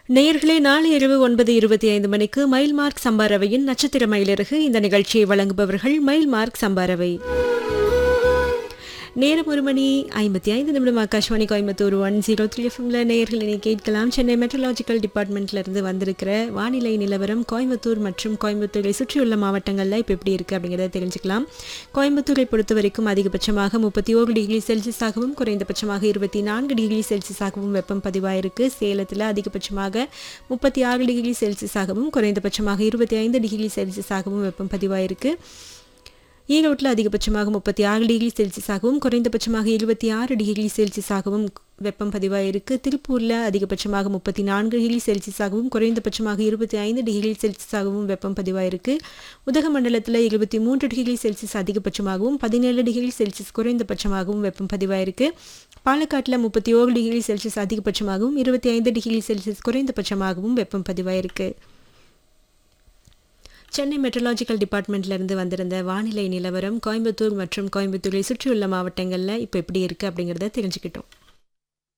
நேயர்களே நாளை இரவு ஒன்பது இருபத்தி ஐந்து மணிக்கு மயில் மார்க் சம்பாரவையின் நட்சத்திர மயிலிறகு இந்த நிகழ்ச்சியை வழங்குபவர்கள் மயில் மார்க் சம்பாரவை நேரம் ஒரு மணி ஐம்பத்தி ஐந்து நிமிடம் Akashvani Coimbatore one zero three எஃப்எம்ல நேயர்கள் இனி கேட்கலாம் சென்னை மெட்ரலாஜிக்கல் டிபார்ட்மெண்ட்ல இருந்து வந்திருக்கிற வானிலை நிலவரம் கோயம்புத்தூர் மற்றும் கோயம்புத்தூரை சுற்றியுள்ள மாவட்டங்களில் இப்போ எப்படி இருக்குது அப்படிங்கிறத தெரிஞ்சுக்கலாம் கோயம்புத்தூரை பொறுத்த வரைக்கும் அதிகபட்சமாக முப்பத்தி ஓரு டிகிரி செல்சியஸாகவும் குறைந்தபட்சமாக இருபத்தி நான்கு டிகிரி செல்சியஸாகவும் வெப்பம் பதிவாயிருக்கு சேலத்தில் அதிகபட்சமாக முப்பத்தி ஆறு டிகிரி செல்சியஸாகவும் குறைந்தபட்சமாக இருபத்தி ஐந்து டிகிரி செல்சியஸாகவும் வெப்பம் பதிவாயிருக்கு ஈரோட்டில் அதிகபட்சமாக முப்பத்தி ஆறு டிகிரி செல்சியஸாகவும் குறைந்தபட்சமாக இருபத்தி ஆறு டிகிரி செல்சியஸாகவும் வெப்பம் பதிவாயிருக்கு திருப்பூரில் அதிகபட்சமாக முப்பத்தி நான்கு டிகிரி செல்சியஸாகவும் குறைந்தபட்சமாக இருபத்தி ஐந்து டிகிரி செல்சியஸாகவும் வெப்பம் பதிவாயிருக்கு உதகமண்டலத்தில் இருபத்தி மூன்று டிகிரி செல்சியஸ் அதிகபட்சமாகவும் பதினேழு டிகிரி செல்சியஸ் குறைந்தபட்சமாகவும் வெப்பம் பதிவாயிருக்கு பாலக்காட்டில் முப்பத்தி ஓரு டிகிரி செல்சியஸ் அதிகபட்சமாகவும் இருபத்தி ஐந்து டிகிரி செல்சியஸ் குறைந்தபட்சமாகவும் வெப்பம் பதிவாயிருக்கு சென்னை மெட்ரலாஜிக்கல் டிபார்ட்மெண்ட்லேருந்து வந்திருந்த வானிலை நிலவரம் கோயம்புத்தூர் மற்றும் கோயம்புத்தூரை சுற்றியுள்ள மாவட்டங்களில் இப்போ எப்படி இருக்குது அப்படிங்கிறத தெரிஞ்சுக்கிட்டோம்